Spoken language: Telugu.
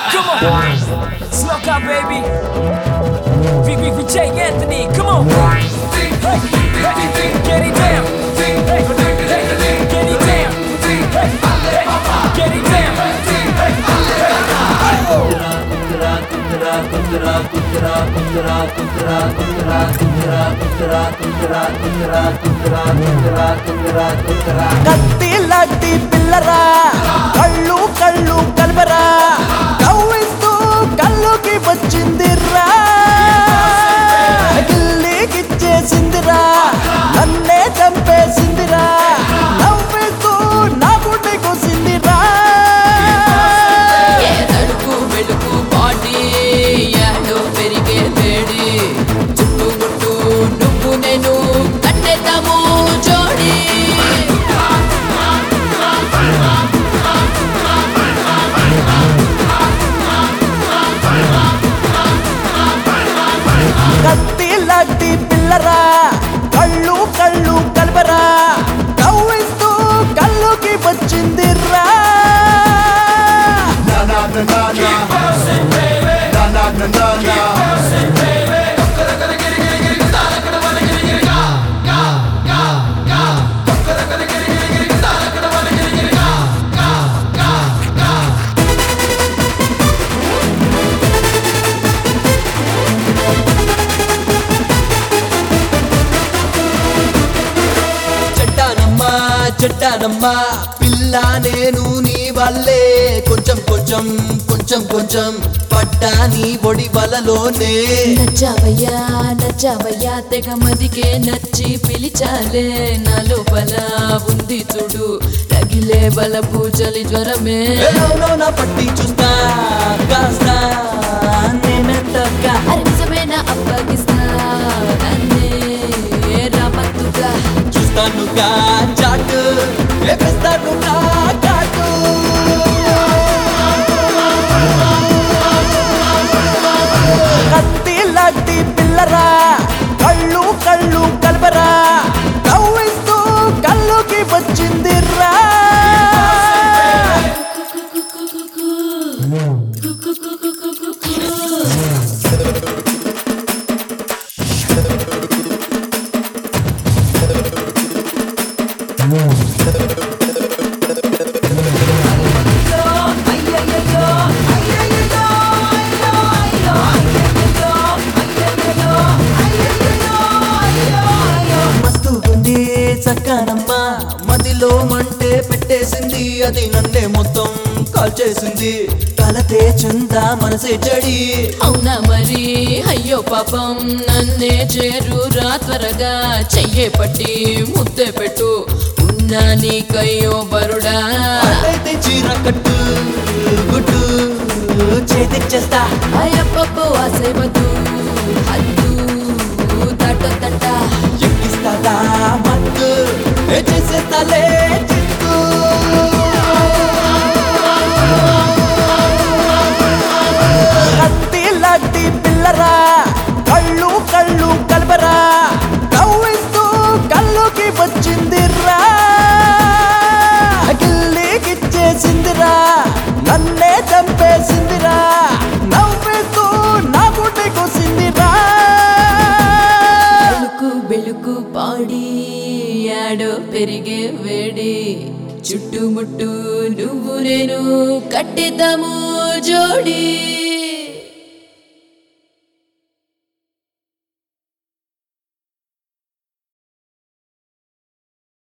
Come on. Smoke out, baby. V V V J Anthony. Come on. Hey, hey, get it down. Hey, hey, get it down. Hey, hey, get it down. కత్తి లాంటి పిల్లరా కళ్ళు కళ్ళు కలపరా కవ్విస్తూ కళ్ళుకి వచ్చిందిరా గిల్లికిచ్చేసిందిరా నన్నే చంపేసిందిరా నవ్విస్తూ నా గుడ్డి కోసిందిరా ఏ తడుపు వెలుగు పాటి యాడో పెరిగే వేడి చుట్టుముట్టు నువ్వు నేను కట్టేద్దాము జోడి కత్తి లాంటి పిల్లరా కళ్ళు కళ్ళు కలపరా కవ్విస్తూ కళ్ళుకి వచ్చిందిరా Na na na na na. Na na na na na. చెట్టానమ్మా చెట్టానమ్మా పిల్ల నేను నీ వల్లే కొంచెం కొంచెం కొంచెం కొంచెం పడ్డా నీ ఒడి వలలోనే నచ్చావయ్యా నచ్చావయ్యా తెగ మదికే నచ్చి పిలిచాలే నా లోపల ఉంది చూడు రగిలే బలపు చలి జ్వరమే ఏలోనో నా పట్టి చూస్తా కాస్త నేనెంతగా అరే నిజమైన అప్పగిస్తా నన్నే రామత్తుగా చూస్తానుగా చాటు వేపిస్తానుగా చాటు కత్తి లాంటి పిల్లరా కళ్ళు కళ్ళు కలపరా కవ్విస్తూ కళ్ళుకి వచ్చిందిరా మస్తు ఉంది చక్కనమ్మా మదిలో మంటే పెట్టేసింది అది నన్నే మొత్తం కాల్ చేసింది కలతే చుందా మనసే చెడి అవునా మరి అయ్యో పాపం నన్నే చేరురా త్వరగా చెయ్యే పట్టి ముద్దే పెట్టు ఉన్నా నీకయ్యో బరుడా అయితే చీర కట్టు గుట్టు చేతిచ్చేస్తా అయ్యప్పో ఆశవద్దు హద్దు తట్టొద్దట ఎక్కిస్తాదా మత్తు ఏ చేసేస్తాలే చిత్తు కత్తి లాంటి పిల్లరా కళ్ళు కళ్ళు కలపరా కవ్విస్తూ కళ్ళుకి వచ్చిందిరా గిల్లికిచ్చేసిందిరా నన్నే చంపేసిందిరా నవ్విస్తూ నా గుడ్డి కోసిందిరా బెలుకు బెలుకు పాడి ఆడో పెరిగే వేడి చుట్టుముట్టు నువ్వు నేను కట్టేద్దాము జోడి